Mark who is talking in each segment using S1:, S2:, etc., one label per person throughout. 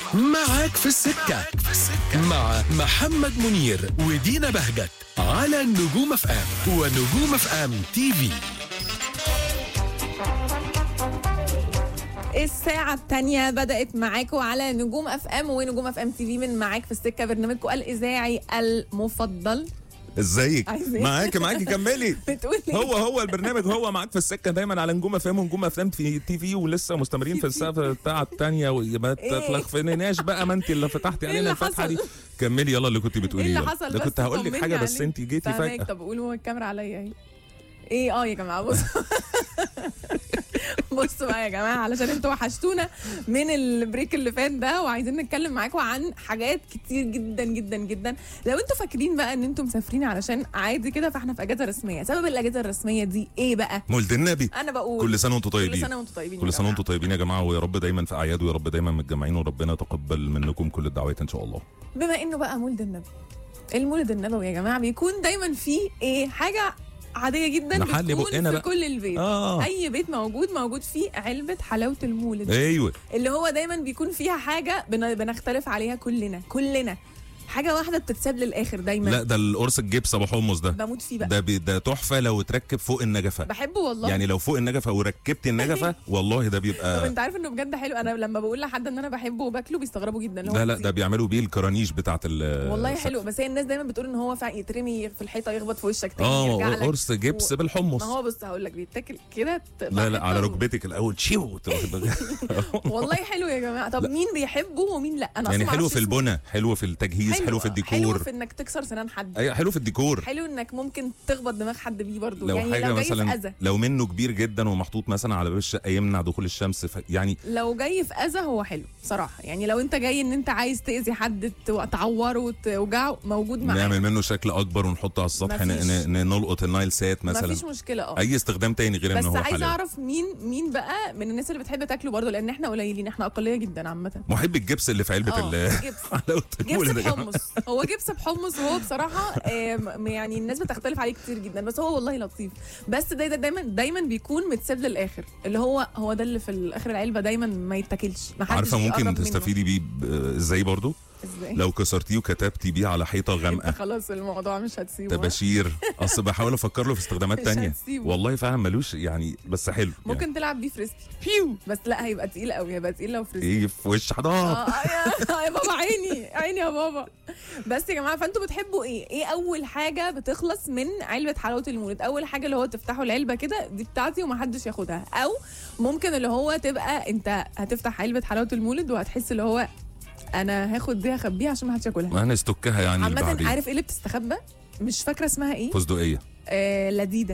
S1: معاك في السكة مع محمد منير ودينا بهجت على نجوم اف ام ونجوم اف ام تي في
S2: الساعة الثانية بدأت معاكم على نجوم اف ام ونجوم اف ام تي في من معاك في السكة برنامجكم الإذاعي المفضل
S3: ازيك
S2: عايز إيه؟
S3: معاكي معاكي كملي
S2: بتقول إيه؟
S3: هو هو البرنامج هو معاك في السكه دايما على نجوم افلام ونجوم افلام في تي في ولسه مستمرين في السقف بتاع الثانيه وما
S2: إيه؟
S3: تلخفنيش بقى ما انت اللي فتحتي
S2: إيه
S3: علينا
S2: اللي
S3: الفتحه دي
S2: حصل؟
S3: كملي يلا اللي كنت
S2: ايه
S3: بتقوليه
S2: اللي
S3: يلا.
S2: حصل
S3: ده
S2: بس
S3: كنت هقول لك
S2: طمني
S3: حاجه بس
S2: عليك.
S3: انت جيتي
S2: فاهمك.
S3: فجاه
S2: طب قولوا هو الكاميرا عليا اهي ايه اه يا جماعه بص بصوا بقى يا جماعه علشان انتوا وحشتونا من البريك اللي فات ده وعايزين نتكلم معاكم عن حاجات كتير جدا جدا جدا لو انتوا فاكرين بقى ان انتوا مسافرين علشان عادي كده فاحنا في اجازه رسميه سبب الاجازه الرسميه دي ايه بقى
S3: مولد النبي
S2: انا بقول
S3: كل سنه وانتم
S2: كل
S3: طيبين
S2: سنه وانتم طيبين يا
S3: كل سنه
S2: جماعة.
S3: وانتم طيبين يا جماعه ويا رب دايما في اعياد ويا رب دايما متجمعين وربنا يتقبل منكم كل الدعوات ان شاء الله
S2: بما انه بقى مولد النبي المولد النبوي يا جماعه بيكون دايما فيه ايه حاجه عاديه جدا
S3: نحلي
S2: بتكون
S3: بقنا
S2: في
S3: بقى.
S2: كل البيت
S3: اه
S2: اي بيت موجود موجود فيه علبه حلاوه المولد
S3: ايوه
S2: اللي هو دايما بيكون فيها حاجه بن- بنختلف عليها كلنا كلنا حاجه واحده بتتساب للآخر دايما
S3: لا ده القرص الجبس ابو حمص ده
S2: بموت فيه بقى
S3: ده بي- ده تحفه لو اتركب فوق النجفه
S2: بحبه والله
S3: يعني لو فوق النجفه وركبت النجفه والله ده
S2: طب
S3: بيبقى
S2: انت عارف انه بجد حلو انا لما بقول لحد ان انا بحبه وباكله بيستغربوا جدا اللي هو
S3: لا لا
S2: كتير.
S3: ده بيعملوا بيه الكرانيش بتاعت ال
S2: والله
S3: السقف.
S2: حلو بس هي الناس دايما بتقول ان هو فعلا يترمي في الحيطه يخبط في وشك تاني
S3: اه
S2: يرجع لك
S3: قرص جبس
S2: و-
S3: بالحمص
S2: ما هو بص هقول لك بيتاكل كده تقطع
S3: لا لا
S2: حتة
S3: على
S2: و-
S3: ركبتك الاول تشيو تروح
S2: والله حلو يا جماعه طب مين بيحبه ومين لا انا
S3: يعني
S2: أصلاً
S3: حلو
S2: معرفش
S3: في
S2: اسمه.
S3: البنى حلو في التجهيز حلو, في
S2: حلو
S3: الديكور
S2: في انك تكسر سنان حد
S3: ايوه حلو في الديكور
S2: حلو انك ممكن تخبط دماغ حد بيه برضه
S3: لو
S2: يعني
S3: حاجه
S2: لو جاي في
S3: مثلا
S2: اذى
S3: لو منه كبير جدا ومحطوط مثلا على باب الشقه يمنع دخول الشمس ف... يعني
S2: لو جاي في اذى هو حلو صراحه يعني لو انت جاي ان انت عايز تاذي حد تو- تعوره وتوجعه موجود معاك
S3: نعمل منه شكل اكبر ونحطه على السطح ن...
S2: مفيش.
S3: ن... ن- نلقط النايل سات مثلا
S2: مفيش مشكله اه
S3: اي استخدام تاني غير ان
S2: بس
S3: هو
S2: عايزه
S3: حلال
S2: اعرف مين مين بقى من الناس اللي بتحب تاكله برضه لان احنا قليلين احنا اقليه جدا عامه
S3: محب الجبس اللي في علبه
S2: اه
S3: ال
S2: جبس
S3: حلاوه
S2: جبس
S3: المولد يا جماعة.
S2: بحمص هو جبس بحمص وهو بصراحه آم، يعني الناس بتختلف عليه كتير جدا بس هو والله لطيف بس ده, ده دايما دايما بيكون متساب للاخر اللي هو هو ده اللي في اخر العلبه دايما ما يتاكلش ما حدش
S3: عارفه ممكن
S2: بيقرب منه.
S3: تستفيدي بيه ب- ازاي برضو
S2: ازاي
S3: لو كسرتيه وكتبتي بيه على حيطه
S2: انت
S3: غامقه
S2: خلاص الموضوع مش هتسيبه ها؟
S3: تباشير اصل بحاول افكر له في استخدامات
S2: مش
S3: تانية
S2: هتسيبه.
S3: والله فعلا ملوش يعني بس حلو
S2: ممكن تلعب بيه فريسبي بيو بس لا هيبقى تقيل قوي هيبقى تقيل لو فريسبي
S3: يعني ايه في وش حضار
S2: اه آه، يا يا بابا عيني عيني يا بابا بس يا جماعه فانتوا بتحبوا ايه ايه اول حاجه بتخلص من علبه حلاوه المولد اول حاجه اللي هو تفتحوا العلبه كده دي بتاعتي ومحدش ياخدها او ممكن اللي هو تبقى انت هتفتح علبه حلاوه المولد وهتحس اللي هو انا هاخد دي هخبيها عشان محدش ياكلها
S3: ما هنستكها يعني اللي
S2: عامه
S3: بعدين
S2: عارف ايه اللي بتستخبى مش فاكره اسمها ايه
S3: فستقيه
S2: آه لذيذه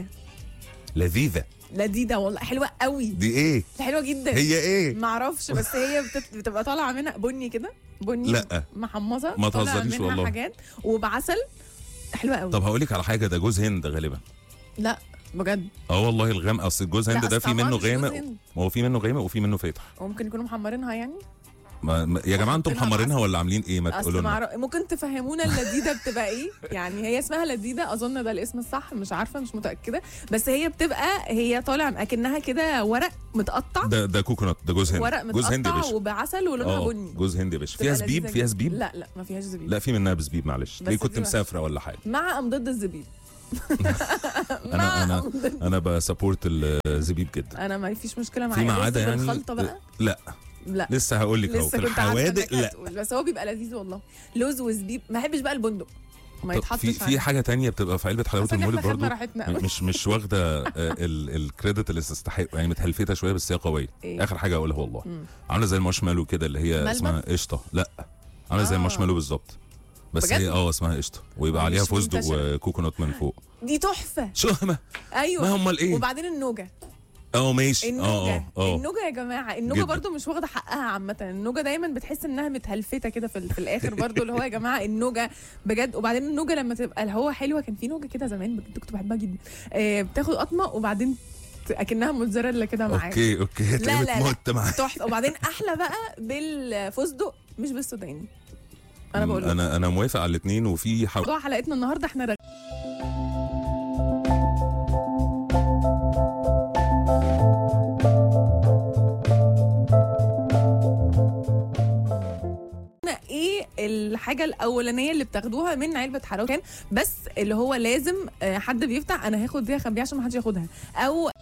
S3: لذيذه
S2: لذيذه والله حلوه قوي
S3: دي ايه
S2: حلوه جدا
S3: هي ايه
S2: معرفش بس هي بتت- بتبقى طالعه منها بني كده بني
S3: لا.
S2: محمصه
S3: ما
S2: طالع
S3: تهزريش
S2: منها
S3: والله.
S2: حاجات وبعسل حلوه قوي
S3: طب هقول لك على حاجه ده جوز هند غالبا
S2: لا بجد
S3: اه والله الغامق اصل الجوز
S2: لا،
S3: هند ده
S2: أصل
S3: في
S2: طبعاً
S3: منه
S2: مش جوز
S3: غامق
S2: هند.
S3: ما هو في منه غامق وفي منه فاتح
S2: وممكن يكونوا محمرينها يعني
S3: ما ما- يا جماعه انتم
S2: حاطينها
S3: محمرينها
S2: بعسل.
S3: ولا عاملين ايه ما
S2: اصل
S3: تقولوا لنا
S2: معرف... ممكن تفهمونا اللذيذه بتبقى ايه يعني هي اسمها لذيذه اظن ده الاسم الصح مش عارفه مش متاكده بس هي بتبقى هي طالع اكنها كده ورق متقطع
S3: ده ده كوكونات ده جوز
S2: ورق
S3: هند جوز هند يا
S2: متقطع
S3: باشا
S2: وبعسل ولونها
S3: اه
S2: بني
S3: جوز هند يا باشا
S2: بتبقى
S3: فيها زبيب
S2: لذيذة
S3: فيها
S2: جداً.
S3: زبيب
S2: لا لا ما فيهاش زبيب
S3: لا في منها بزبيب معلش
S2: بس
S3: ليه كنت
S2: دي وحشة.
S3: مسافره ولا حاجه
S2: مع ام ضد الزبيب
S3: انا
S2: مع
S3: انا
S2: أم ضد
S3: انا بسبورت الزبيب جدا
S2: انا ما فيش مشكله معايا
S3: فيما
S2: الرز
S3: عدا يعني
S2: بالخلطه بقى
S3: لا
S2: لا
S3: لسه هقول لك اهو
S2: لسه
S3: في
S2: كنت عارفه
S3: الحوادق
S2: انك
S3: لا
S2: هتقول بس هو بيبقى لذيذ والله لوز وزبيب ما بحبش بقى البندق ما
S3: طب
S2: يتحطش
S3: في في
S2: عليه.
S3: حاجه تانية بتبقى في علبه حلاوه
S2: حاسة إن
S3: المولد
S2: احنا خدنا
S3: برضو
S2: راحتنا قوي.
S3: مش مش واخده آه، ال- الكريدت اللي تستحق يعني متهلفته شويه بس هي قويه
S2: إيه؟
S3: اخر حاجه اقولها والله
S2: مم.
S3: عامله زي المارشميلو كده اللي هي
S2: ملبن؟
S3: اسمها قشطه لا عامله زي
S2: آه.
S3: المارشميلو بالظبط بس
S2: بجد؟
S3: هي اه اسمها قشطه ويبقى
S2: مش
S3: عليها فستق
S2: منتشرة.
S3: وكوكونات من فوق
S2: دي تحفه
S3: شو ما
S2: ايوه
S3: ما امال ايه
S2: وبعدين النوجه
S3: اه ماشي اه
S2: النوجه
S3: اه اه
S2: النوجه يا جماعه النوجه
S3: جدا.
S2: برضو مش واخده حقها عامه النوجه دايما بتحس انها متهلفته كده في, ال- في الاخر برضو اللي هو يا جماعه النوجه بجد وبعدين النوجه لما تبقى اللي هو حلوه كان في نوجه كده زمان بجد كنت بحبها جدا آه بتاخد قطمه وبعدين ت- اكنها موتزاريلا كده معاك
S3: اوكي اوكي
S2: لا،
S3: هتلاقيه
S2: لا.
S3: بتموت معاك
S2: تحفه وبعدين احلى بقى بالفستق مش بالسوداني انا بقول لك
S3: انا انا موافق على الاثنين وفي حو...
S2: موضوع حلقتنا النهارده احنا رغ... ايه الحاجه الاولانيه اللي بتاخدوها من علبه حلاوه كان بس اللي هو لازم آه، حد بيفتح انا هاخد دي اخبيها عشان ما حدش ياخدها او